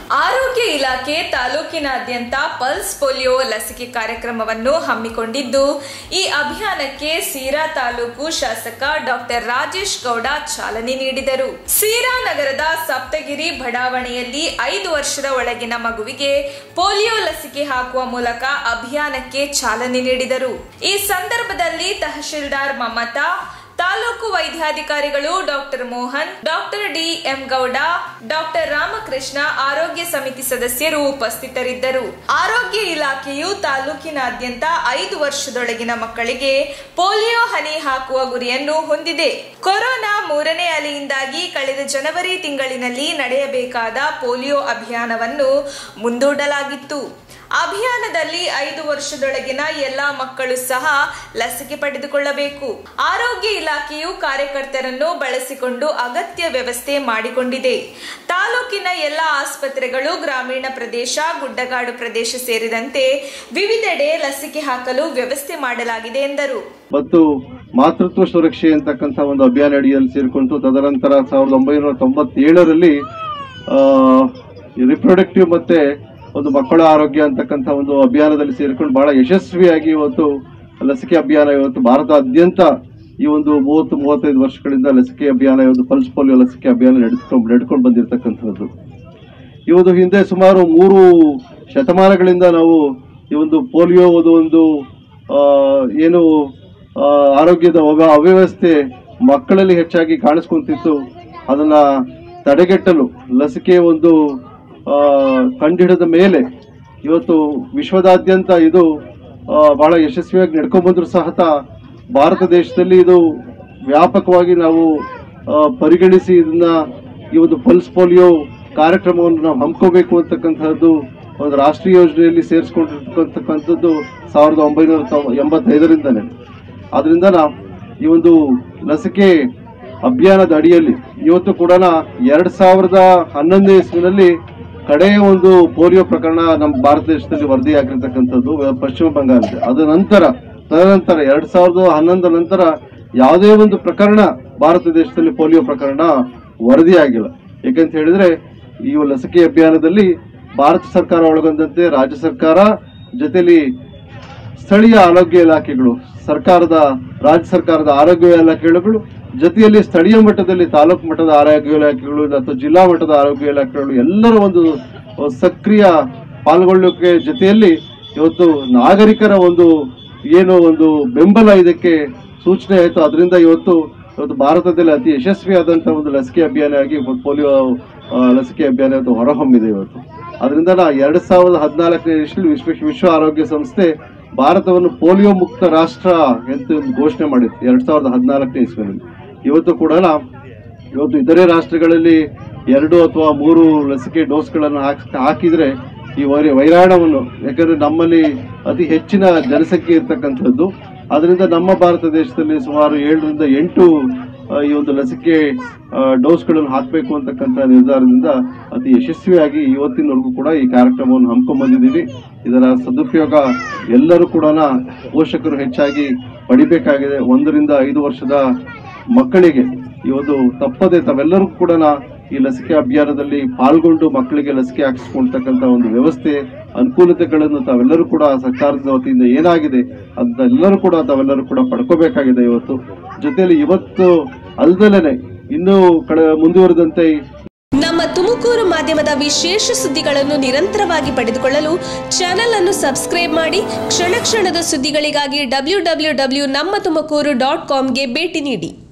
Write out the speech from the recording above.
ಆರೋಗ್ಯ ಇಲಾಖೆ ತಾಲೂಕಿನಾದ್ಯಂತ ಪಲ್ಸ್ ಪೋಲಿಯೋ ಲಸಿಕೆ ಕಾರ್ಯಕ್ರಮವನ್ನು ಹಮ್ಮಿಕೊಂಡಿದ್ದು ಈ ಅಭಿಯಾನಕ್ಕೆ ಸೀರಾ ತಾಲೂಕು ಶಾಸಕ ಡಾಕ್ಟರ್ ರಾಜೇಶ್ ಗೌಡ ಚಾಲನೆ ನೀಡಿದರು ಸೀರಾ ನಗರದ ಸಪ್ತಗಿರಿ ಬಡಾವಣೆಯಲ್ಲಿ ಐದು ವರ್ಷದ ಒಳಗಿನ ಮಗುವಿಗೆ ಪೋಲಿಯೋ ಲಸಿಕೆ ಹಾಕುವ ಮೂಲಕ ಅಭಿಯಾನಕ್ಕೆ ಚಾಲನೆ ನೀಡಿದರು ಈ ಸಂದರ್ಭದಲ್ಲಿ ತಹಶೀಲ್ದಾರ್ ಮಮತಾ ತಾಲೂಕು ವೈದ್ಯಾಧಿಕಾರಿಗಳು doctor Mohan doctor D M Gowda doctor Ramakrishna ಆರೋಗ್ಯ ಸಮಿತಿ ಸದಸ್ಯರು ಉಪಸ್ಥಿತರಿದ್ದರು ಆರೋಗ್ಯ ಇಲಾಖೆಯು ತಾಲೂಕಿನಾದ್ಯಂತ ಐದು ವರ್ಷದೊಳಗಿನ ಮಕ್ಕಳಿಗೆ ಪೋಲಿಯೋ ಹನಿ ಹಾಕುವ ಗುರಿಯನ್ನು ಹೊಂದಿದೆ ಕೊರೋನಾ ಮೂರನೇ ಅಲೆಯಿಂದಾಗಿ ಕಳೆದ ಜನವರಿ ತಿಂಗಳಿನಲ್ಲಿ ನಡೆಯಬೇಕಾದ ಪೋಲಿಯೋ ಅಭಿಯಾನವನ್ನು ಮುಂದೂಡಲಾಗಿತ್ತು ಅಭಿಯಾನದಲ್ಲಿ ಐದು ವರ್ಷದೊಳಗಿನ ಎಲ್ಲಾ ಮಕ್ಕಳು ಸಹ ಲಸಿಕೆ ಪಡೆದುಕೊಳ್ಳಬೇಕು ಆರೋಗ್ಯ ಇಲಾಖೆಯು ಕಾರ್ಯಕರ್ತರನ್ನು ಬಳಸಿಕೊಂಡು ಅಗತ್ಯ ವ್ಯವಸ್ಥೆ ಮಾಡಿಕೊಂಡಿದೆ ತಾಲೂಕಿನ ಎಲ್ಲ ಆಸ್ಪತ್ರೆಗಳು ಗ್ರಾಮೀಣ ಪ್ರದೇಶ ಗುಡ್ಡಗಾಡು ಪ್ರದೇಶ ಸೇರಿದಂತೆ ವಿವಿಧೆಡೆ ಲಸಿಕೆ ಹಾಕಲು ವ್ಯವಸ್ಥೆ ಮಾಡಲಾಗಿದೆ ಎಂದರು ಮತ್ತು ಮಾತೃತ್ವ ಸುರಕ್ಷೆ ಅಂತಕ್ಕಂಥ ಒಂದು ಅಭಿಯಾನ ಅಡಿಯಲ್ಲಿ ಸೇರಿಕೊಂಡು ತದನಂತರ ಸಾವಿರದ ಒಂಬೈನೂರ ತೊಂಬತ್ತೇಳರಲ್ಲಿ ರಿಪ್ರೊಡಕ್ಟಿವ್ ಮತ್ತೆ ಒಂದು ಮಕ್ಕಳ ಆರೋಗ್ಯ ಅಂತಕ್ಕಂಥ ಒಂದು ಅಭಿಯಾನದಲ್ಲಿ ಸೇರಿಕೊಂಡು ಬಹಳ ಯಶಸ್ವಿಯಾಗಿ ಇವತ್ತು ಲಸಿಕೆ ಅಭಿಯಾನ ಇವತ್ತು ಭಾರತಾದ್ಯಂತ ಈ ಒಂದು ಮೂವತ್ತು ಮೂವತ್ತೈದು ವರ್ಷಗಳಿಂದ ಲಸಿಕೆ ಅಭಿಯಾನ ಇವತ್ತು ಪಲ್ಸ್ ಪೋಲಿಯೋ ಲಸಿಕೆ ಅಭಿಯಾನ ನಡೆದುಕೊಂಡು ನಡ್ಕೊಂಡು ಬಂದಿರತಕ್ಕಂಥದ್ದು ಈ ಒಂದು ಹಿಂದೆ ಸುಮಾರು ಮೂರು ಶತಮಾನಗಳಿಂದ ನಾವು ಈ ಒಂದು ಪೋಲಿಯೋ ಒಂದು ಒಂದು ಆ, ಏನು ಆ, ಆರೋಗ್ಯದ ಅವ- ಅವ್ಯವಸ್ಥೆ ಮಕ್ಕಳಲ್ಲಿ ಹೆಚ್ಚಾಗಿ ಕಾಣಿಸ್ಕೊಂತಿತ್ತು ಅದನ್ನ ತಡೆಗಟ್ಟಲು ಲಸಿಕೆ ಒಂದು ಆ, ಕಂಡುಹಿಡಿದ ಮೇಲೆ ಇವತ್ತು ವಿಶ್ವದಾದ್ಯಂತ ಇದು ಆ, ಬಹಳ ಯಶಸ್ವಿಯಾಗಿ ನಡ್ಕೊಂಡ್ ಬಂದ್ರು ಸಹ ಭಾರತ ದೇಶದಲ್ಲಿ ಇದು ವ್ಯಾಪಕವಾಗಿ ನಾವು ಆ, ಪರಿಗಣಿಸಿ ಇದನ್ನ ಈ ಒಂದು ಪಲ್ಸ್ ಪೋಲಿಯೋ ಕಾರ್ಯಕ್ರಮವನ್ನು ನಾವು ಹಮ್ಮಿಕೋಬೇಕು ಅಂತಕ್ಕಂಥದ್ದು ಒಂದು ರಾಷ್ಟ್ರೀಯ ಯೋಜನೆಯಲ್ಲಿ ಸೇರಿಸ್ಕೊಂಡಿರ್ತಕ್ಕಂಥದ್ದು ಸಾವಿರದ ಒಂಬೈನೂರ ತೊಂಬ- ಎಂಬತ್ತೈದರಿಂದನೇ ಆದ್ರಿಂದ ನಾವು ಈ ಒಂದು ಲಸಿಕೆ ಅಭಿಯಾನದ ಅಡಿಯಲ್ಲಿ ಇವತ್ತು ಕೂಡ ಎರಡ್ ಸಾವಿರದ ಹನ್ನೊಂದನೇ ಇಸ್ವಿನಲ್ಲಿ ಕಡೆಯ ಒಂದು ಪೋಲಿಯೋ ಪ್ರಕರಣ ನಮ್ಮ ಭಾರತ ದೇಶದಲ್ಲಿ ವರದಿಯಾಗಿರ್ತಕ್ಕಂಥದ್ದು ವ- ಪಶ್ಚಿಮ ಬಂಗಾಳದಲ್ಲಿ ಅದ ನಂತರ ತದನಂತರ ಎರಡ್ ಸಾವಿರದ ಹನ್ನೊಂದರ ನಂತರ ಯಾವುದೇ ಒಂದು ಪ್ರಕರಣ ಭಾರತ ದೇಶದಲ್ಲಿ ಪೋಲಿಯೋ ಪ್ರಕರಣ ವರದಿಯಾಗಿಲ್ಲ ಯಾಕಂತ ಹೇಳಿದ್ರೆ ಈ ಲಸಿಕೆ ಅಭಿಯಾನದಲ್ಲಿ ಭಾರತ ಸರ್ಕಾರ ಒಳಗೊಂಡಂತೆ ರಾಜ್ಯ ಸರ್ಕಾರ ಜೊತೆಲಿ ಸ್ಥಳೀಯ ಆರೋಗ್ಯ ಇಲಾಖೆಗಳು ಸರ್ಕಾರದ ರಾಜ್ಯ ಸರ್ಕಾರದ ಆರೋಗ್ಯ ಇಲಾಖೆಗಳು ಜೊತೆಯಲ್ಲಿ ಸ್ಥಳೀಯ ಮಟ್ಟದಲ್ಲಿ ತಾಲೂಕು ಮಟ್ಟದ ಆರೋಗ್ಯ ಇಲಾಖೆಗಳು ಅಥವಾ ಜಿಲ್ಲಾ ಮಟ್ಟದ ಆರೋಗ್ಯ ಇಲಾಖೆಗಳು ಎಲ್ಲರ ಒಂದು ಸಕ್ರಿಯ ಪಾಲ್ಗೊಳ್ಳುವಿಕೆ ಜೊತೆಯಲ್ಲಿ ಇವತ್ತು ನಾಗರಿಕರ ಒಂದು ಏನು ಒಂದು ಬೆಂಬಲ ಇದಕ್ಕೆ ಸೂಚನೆ ಆಯಿತು ಅದರಿಂದ ಇವತ್ತು ಇವತ್ತು ಭಾರತದಲ್ಲಿ ಅತಿ ಯಶಸ್ವಿಯಾದಂಥ ಒಂದು ಲಸಿಕೆ ಅಭಿಯಾನ ಆಗಿ ಪೋಲಿಯೋ ಆ, ಲಸಿಕೆ ಅಭಿಯಾನ ಇವತ್ತು ಹೊರಹೊಮ್ಮಿದೆ ಇವತ್ತು ಅದರಿಂದ ನಾ ಎರಡ್ ಸಾವಿರದ ಹದಿನಾಲ್ಕನೇ ಇಸ್ವಿಯಲ್ಲಿ ವಿಶ್ವ ವಿಶ್ವ ಆರೋಗ್ಯ ಸಂಸ್ಥೆ ಭಾರತವನ್ನು ಪೋಲಿಯೋ ಮುಕ್ತ ರಾಷ್ಟ್ರ ಅಂತ ಒಂದು ಘೋಷಣೆ ಮಾಡಿತ್ತು ಎರಡ್ ಸಾವಿರದ ಹದಿನಾಲ್ಕನೇ ಇಸ್ವಿಯಲ್ಲಿ ಇವತ್ತು ಕೂಡ ಇವತ್ತು ಇತರೆ ರಾಷ್ಟ್ರಗಳಲ್ಲಿ ಎರಡು ಅಥವಾ ಮೂರು ಲಸಿಕೆ ಡೋಸ್ಗಳನ್ನು ಹಾಕ್ ಹಾಕಿದ್ರೆ ಈ ವೈ ವೈರಾಣವನ್ನು ಯಾಕಂದ್ರೆ ನಮ್ಮಲ್ಲಿ ಅತಿ ಹೆಚ್ಚಿನ ಜನಸಂಖ್ಯೆ ಇರ್ತಕ್ಕಂಥದ್ದು ಅದರಿಂದ ನಮ್ಮ ಭಾರತ ದೇಶದಲ್ಲಿ ಸುಮಾರು ಏಳರಿಂದ ಎಂಟು ಆ, ಈ ಒಂದು ಲಸಿಕೆ ಆ, ಡೋಸ್ಗಳನ್ನು ಹಾಕಬೇಕು ಅಂತಕ್ಕಂಥ ನಿರ್ಧಾರದಿಂದ ಅತಿ ಯಶಸ್ವಿಯಾಗಿ ಇವತ್ತಿನವರೆಗೂ ಕೂಡ ಈ ಕಾರ್ಯಕ್ರಮವನ್ನು ಹಮ್ಮಿಕೊಂಡ್ ಬಂದಿದ್ದೀವಿ ಇದರ ಸದುಪಯೋಗ ಎಲ್ಲರೂ ಕೂಡ ಪೋಷಕರು ಹೆಚ್ಚಾಗಿ ಪಡಿಬೇಕಾಗಿದೆ ಒಂದರಿಂದ ಐದು ವರ್ಷದ ಮಕ್ಕಳಿಗೆ ಇವತ್ತು ತಪ್ಪದೆ ತಾವೆಲ್ಲರೂ ಕೂಡ ಈ ಲಸಿಕೆ ಅಭಿಯಾನದಲ್ಲಿ ಪಾಲ್ಗೊಂಡು ಮಕ್ಕಳಿಗೆ ಲಸಿಕೆ ಹಾಕಿಸ್ಕೊಳ್ತಕ್ಕಂಥ ಒಂದು ವ್ಯವಸ್ಥೆ ಅನುಕೂಲತೆಗಳನ್ನು ತಾವೆಲ್ಲರೂ ಕೂಡ ಸರ್ಕಾರದ ವತಿಯಿಂದ ಏನಾಗಿದೆ ಅಂತ ಎಲ್ಲರೂ ಕೂಡ ತಾವೆಲ್ಲರೂ ಕೂಡ ಪಡ್ಕೋಬೇಕಾಗಿದೆ ಇವತ್ತು ಜೊತೆಯಲ್ಲಿ ಇವತ್ತು ಅಲ್ದಲೇನೆ ಇನ್ನೂ ಕಡೆ ಮುಂದುವರೆದಂತೆ ನಮ್ಮ ತುಮಕೂರು ಮಾಧ್ಯಮದ ವಿಶೇಷ ಸುದ್ದಿಗಳನ್ನು ನಿರಂತರವಾಗಿ ಪಡೆದುಕೊಳ್ಳಲು ಚಾನೆಲ್ ಅನ್ನು ಸಬ್ಸ್ಕ್ರೈಬ್ ಮಾಡಿ ಕ್ಷಣ ಕ್ಷಣದ ಸುದ್ದಿಗಳಿಗಾಗಿ ಡಬ್ಲ್ಯೂ ಡಬ್ಲ್ಯೂ ಡಬ್ಲ್ಯೂ ನಮ್ಮ ತುಮಕೂರು ಡಾಟ್ ಕಾಮ್ಗೆ ಭೇಟಿ ನೀಡಿ